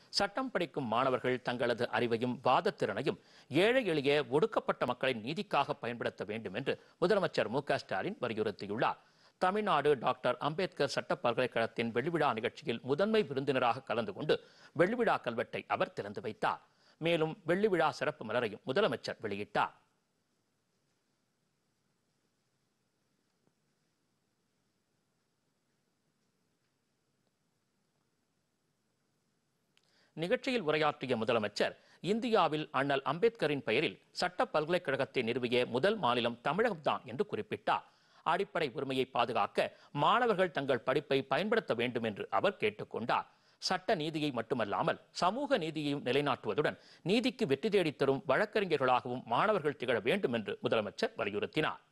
சட்டம் படிக்கும் மாணவர்கள் தங்களது அறிவையும் வாதத்திறனையும் ஏழை எளிய ஒடுக்கப்பட்ட மக்களின் நீதிக்காக பயன்படுத்த வேண்டும் என்று முதலமைச்சர் மு க ஸ்டாலின் வலியுறுத்தியுள்ளார் தமிழ்நாடு டாக்டர் அம்பேத்கர் சட்ட பல்கலைக்கழகத்தின் வெள்ளிவிழா நிகழ்ச்சியில் முதன்மை விருந்தினராக கலந்து கொண்டு வெள்ளிவிழா கல்வெட்டை அவர் திறந்து வைத்தார் மேலும் வெள்ளிவிழா சிறப்பு மலரையும் முதலமைச்சர் வெளியிட்டார் நிகழ்ச்சியில் உரையாற்றிய முதலமைச்சர் இந்தியாவில் அண்ணல் அம்பேத்கரின் பெயரில் சட்ட பல்கலைக்கழகத்தை நிறுவிய முதல் மாநிலம் தமிழகம்தான் என்று குறிப்பிட்டார் அடிப்படை உரிமையை பாதுகாக்க மாணவர்கள் தங்கள் படிப்பை பயன்படுத்த வேண்டும் என்று அவர் கேட்டுக்கொண்டார் சட்ட நீதியை மட்டுமல்லாமல் சமூக நீதியையும் நிலைநாட்டுவதுடன் நீதிக்கு வெற்றி தேடித் தரும் வழக்கறிஞர்களாகவும் மாணவர்கள் திகழ வேண்டும் என்று முதலமைச்சர் வலியுறுத்தினார்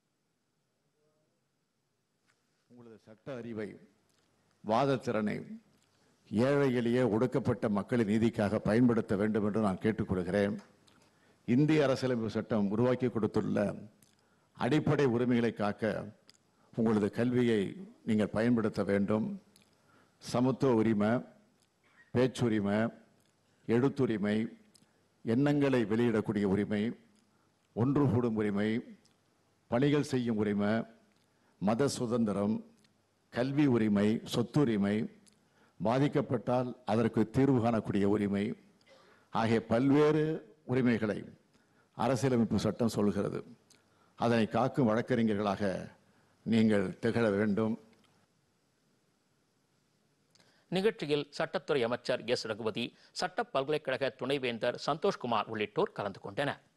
உங்களது சட்ட அறிவை வாதத்திறனை ஏழை எளிய ஒடுக்கப்பட்ட மக்களின் நீதிக்காக பயன்படுத்த வேண்டும் என்று நான் கேட்டுக்கொள்கிறேன் இந்திய அரசியலமைப்பு சட்டம் உருவாக்கி கொடுத்துள்ள அடிப்படை உரிமைகளை காக்க உங்களது கல்வியை நீங்கள் பயன்படுத்த வேண்டும் சமத்துவ உரிமை பேச்சுரிமை எழுத்துரிமை எண்ணங்களை வெளியிடக்கூடிய உரிமை ஒன்று கூடும் உரிமை பணிகள் செய்யும் உரிமை மத சுதந்திரம் கல்வி உரிமை சொத்துரிமை பாதிக்கப்பட்டால் அதற்கு தீர்வு காணக்கூடிய உரிமை ஆகிய பல்வேறு உரிமைகளை அரசியலமைப்பு சட்டம் சொல்கிறது அதனை காக்கும் வழக்கறிஞர்களாக நீங்கள் திகழ வேண்டும் நிகழ்ச்சியில் சட்டத்துறை அமைச்சர் எஸ் ரகுபதி சட்ட பல்கலைக்கழக துணைவேந்தர் சந்தோஷ்குமார் உள்ளிட்டோர் கலந்து கொண்டனர்